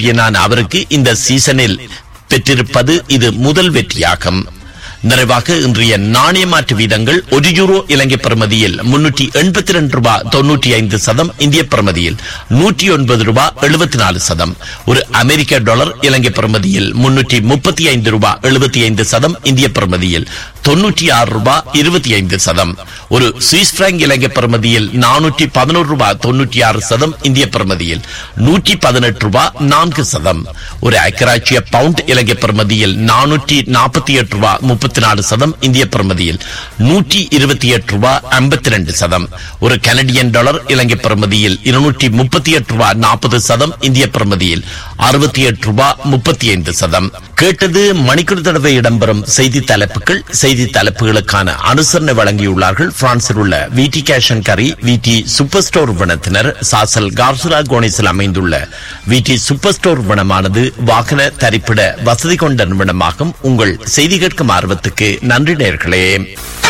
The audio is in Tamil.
சாம்பியனான அவருக்கு இந்த சீசனில் பெற்றிருப்பது இது முதல் வெற்றியாகும் நிறைவாக இன்றைய நாணய மாற்று வீதங்கள் ஒரு யூரோ இலங்கை பிரமதியில் முன்னூற்றி எண்பத்தி ரெண்டு ரூபாய் தொன்னூற்றி ஐந்து சதம் இந்திய பிரமதியில் நூற்றி ஒன்பது ரூபாய் எழுபத்தி நாலு சதம் ஒரு அமெரிக்க டாலர் இலங்கை பிரமதியில் முன்னூற்றி முப்பத்தி ஐந்து ரூபாய் எழுபத்தி ஐந்து சதம் இந்திய பிரமதியில் தொன்னூற்றி ஆறு ரூபாய் இருபத்தி ஐந்து சதம் ஒரு சுவிஸ் பிராங்க் இலங்கை பிரமதியில் நானூற்றி பதினோரு ரூபாய் தொன்னூற்றி ஆறு சதம் இந்திய பிரமதியில் நூற்றி பதினெட்டு ரூபாய் நான்கு சதம் ஒரு ஐக்கராட்சிய பவுண்ட் இலங்கை பிரமதியில் நானூற்றி நாற்பத்தி எட்டு ரூபாய் முப்பத்தி நாலு சதம் இந்திய பிரமதியில் நூற்றி இருபத்தி எட்டு ரூபாய் ஐம்பத்தி ரெண்டு சதம் ஒரு கனடியன் டாலர் இலங்கை பிரமதியில் இருநூற்றி முப்பத்தி எட்டு ரூபாய் நாற்பது சதம் இந்திய பிரமதியில் அறுபத்தி எட்டு ரூபாய் முப்பத்தி ஐந்து சதம் கேட்டது மணிக்கூர் தடவை இடம்பெறும் செய்தி தலைப்புகள் செய்தி தலைப்புகளுக்கான அனுசரணை வழங்கியுள்ளார்கள் பிரான்சில் உள்ள விடி கேஷன் கரி விடி சூப்பர் ஸ்டோர் வனத்தினர் சாசல் கார்சுரா கோனிஸில் அமைந்துள்ள விடி சூப்பர் ஸ்டோர் வனமானது வாகன தரிப்பிட வசதி கொண்ட நிறுவனமாகும் உங்கள் செய்தி கேட்கும் ஆர்வத்துக்கு நன்றி நேர்களே